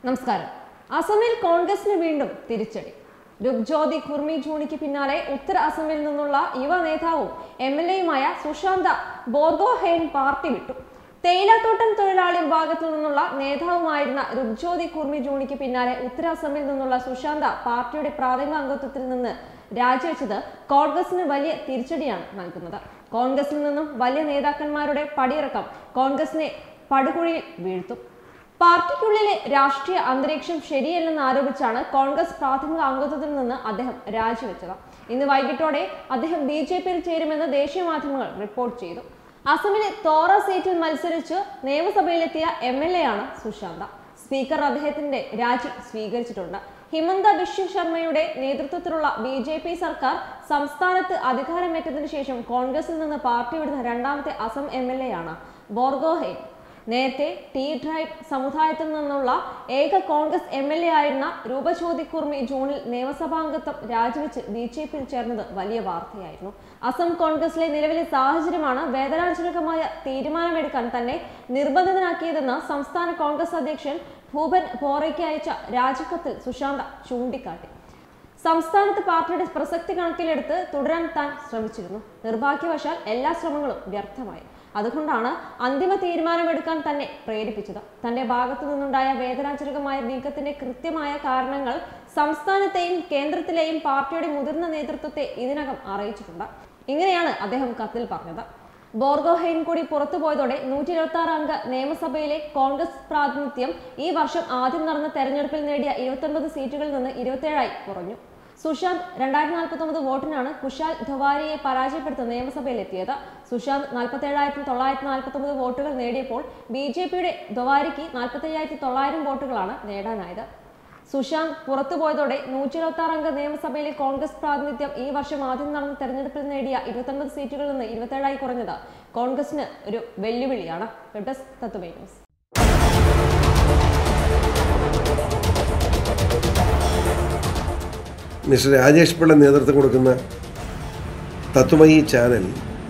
നമസ്കാരം അസമിൽ കോൺഗ്രസിന് വീണ്ടും തിരിച്ചടി രുഗ്ജ്യോതി ഖുർമി ജൂണിക്ക് പിന്നാലെ ഉത്തര അസമിൽ നിന്നുള്ള യുവ നേതാവും എം എൽ എയുമായ സുശാന്ത ബോർഗോഹെയ്ൻ പാർട്ടി വിട്ടു തേയിലത്തോട്ടം തൊഴിലാളി വിഭാഗത്തിൽ നിന്നുള്ള നേതാവുമായിരുന്ന രുഗ്ജ്യോതി ഖുർമി ജൂണിക്ക് പിന്നാലെ ഉത്തര അസമിൽ നിന്നുള്ള സുശാന്ത പാർട്ടിയുടെ പ്രാഥമിക അംഗത്വത്തിൽ നിന്ന് രാജിവെച്ചത് കോൺഗ്രസിന് വലിയ തിരിച്ചടിയാണ് നൽകുന്നത് കോൺഗ്രസിൽ നിന്നും വലിയ നേതാക്കന്മാരുടെ പടിയിറക്കം കോൺഗ്രസിനെ പടുകുഴിയിൽ വീഴ്ത്തും പാർട്ടിക്കുള്ളിലെ രാഷ്ട്രീയ അന്തരീക്ഷം ശരിയല്ലെന്ന് ആരോപിച്ചാണ് കോൺഗ്രസ് പ്രാഥമിക അംഗത്വത്തിൽ നിന്ന് അദ്ദേഹം രാജിവെച്ചത് ഇന്ന് വൈകിട്ടോടെ അദ്ദേഹം ബി ജെ പിയിൽ ചേരുമെന്ന് ദേശീയ മാധ്യമങ്ങൾ റിപ്പോർട്ട് ചെയ്തു അസമിലെ തോറ സീറ്റിൽ മത്സരിച്ച് നിയമസഭയിലെത്തിയ എം എൽ എ ആണ് സുശാന്ത സ്പീക്കർ അദ്ദേഹത്തിന്റെ രാജി സ്വീകരിച്ചിട്ടുണ്ട് ഹിമന്ത ബിശ്വ ശർമ്മയുടെ നേതൃത്വത്തിലുള്ള ബി ജെ പി സർക്കാർ സംസ്ഥാനത്ത് അധികാരമേറ്റതിനു ശേഷം കോൺഗ്രസിൽ നിന്ന് പാർട്ടി വിടുന്ന രണ്ടാമത്തെ അസം എം എൽ എ ആണ് ബോർഗോഹെയ്ൻ നേരത്തെ ടി ഡ്രൈവ് സമുദായത്തിൽ നിന്നുള്ള ഏക കോൺഗ്രസ് എം എൽ എ ആയിരുന്ന രൂപജ്യോതി കുർമി ജൂണിൽ നിയമസഭാംഗത്വം രാജിവെച്ച് ബി ജെ പിയിൽ ചേർന്നത് വലിയ വാർത്തയായിരുന്നു അസം കോൺഗ്രസിലെ നിലവിലെ സാഹചര്യമാണ് വേദനാജനകമായ തീരുമാനമെടുക്കാൻ തന്നെ നിർബന്ധിതനാക്കിയതെന്ന് സംസ്ഥാന കോൺഗ്രസ് അധ്യക്ഷൻ ഭൂപൻ ബോറയ്ക്ക് അയച്ച രാജിക്കത്തിൽ സുശാന്ത ചൂണ്ടിക്കാട്ടി സംസ്ഥാനത്ത് പാർട്ടിയുടെ പ്രസക്തി കണക്കിലെടുത്ത് തുടരാൻ താൻ ശ്രമിച്ചിരുന്നു നിർഭാഗ്യവശാൽ എല്ലാ ശ്രമങ്ങളും വ്യർത്ഥമായി അതുകൊണ്ടാണ് അന്തിമ തീരുമാനമെടുക്കാൻ തന്നെ പ്രേരിപ്പിച്ചത് തന്റെ ഭാഗത്തു നിന്നുണ്ടായ വേദനാജനകമായ നീക്കത്തിന്റെ കൃത്യമായ കാരണങ്ങൾ സംസ്ഥാനത്തെയും കേന്ദ്രത്തിലെയും പാർട്ടിയുടെ മുതിർന്ന നേതൃത്വത്തെ ഇതിനകം അറിയിച്ചിട്ടുണ്ട് ഇങ്ങനെയാണ് അദ്ദേഹം കത്തിൽ പറഞ്ഞത് ബോർഗോഹെയിൻ കൂടി പുറത്തുപോയതോടെ നൂറ്റി ഇരുപത്തി ആറ് അംഗ നിയമസഭയിലെ കോൺഗ്രസ് പ്രാതിനിധ്യം ഈ വർഷം ആദ്യം നടന്ന തെരഞ്ഞെടുപ്പിൽ നേടിയ ഇരുപത്തൊൻപത് സീറ്റുകളിൽ നിന്ന് ഇരുപത്തിയേഴായി കുറഞ്ഞു സുശാന്ത് രണ്ടായിരത്തി നാൽപ്പത്തി ഒമ്പത് വോട്ടിനാണ് കുശാൽ ധവാരിയെ പരാജയപ്പെടുത്തി നിയമസഭയിലെത്തിയത് സുശാന്ത് നാൽപ്പത്തി ഏഴായിരത്തി തൊള്ളായിരത്തി നാൽപ്പത്തി ഒമ്പത് വോട്ടുകൾ നേടിയപ്പോൾ ബി ജെ പിയുടെ ധവാരിക്ക് നാൽപ്പത്തി അയ്യായിരത്തി തൊള്ളായിരം വോട്ടുകളാണ് നേടാനായത് സുശാന്ത് പുറത്തുപോയതോടെ നൂറ്റി ഇരുപത്തി ആറ് അംഗ നിയമസഭയിലെ കോൺഗ്രസ് പ്രാതിനിധ്യം ഈ വർഷം ആദ്യം നടന്ന തെരഞ്ഞെടുപ്പിൽ നേടിയ ഇരുപത്തൊൻപത് സീറ്റുകളിൽ നിന്ന് ഇരുപത്തേഴായി കുറഞ്ഞത് കോൺഗ്രസിന് ഒരു വെല്ലുവിളിയാണ് വെബ് ഡെസ്ക് തത്വമേ ന്യൂസ് മിസ്റ്റർ രാജേഷ് പിള്ള നേതൃത്വം കൊടുക്കുന്ന തത്വമയി ചാനൽ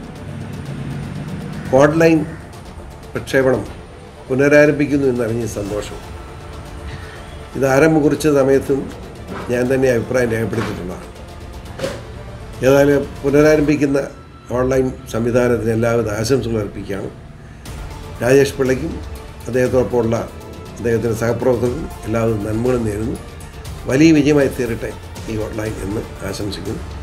ഓൺലൈൻ പ്രക്ഷേപണം പുനരാരംഭിക്കുന്നു എന്നറിഞ്ഞ സന്തോഷം ഇത് ആരംഭം കുറിച്ച സമയത്തും ഞാൻ തന്നെ അഭിപ്രായം രേഖപ്പെടുത്തിയിട്ടുള്ളതാണ് ഏതായാലും പുനരാരംഭിക്കുന്ന ഓൺലൈൻ സംവിധാനത്തിന് എല്ലാവിധ ആശംസകൾ അർപ്പിക്കുകയാണ് രാജേഷ് പിള്ളയ്ക്കും അദ്ദേഹത്തോടൊപ്പമുള്ള അദ്ദേഹത്തിൻ്റെ സഹപ്രവർത്തകർക്കും എല്ലാവിധ നന്മകളും നേരുന്നു വലിയ വിജയമായി തീരട്ടെ ഈ ഓൺലൈൻ എന്ന് ആശംസിക്കുന്നു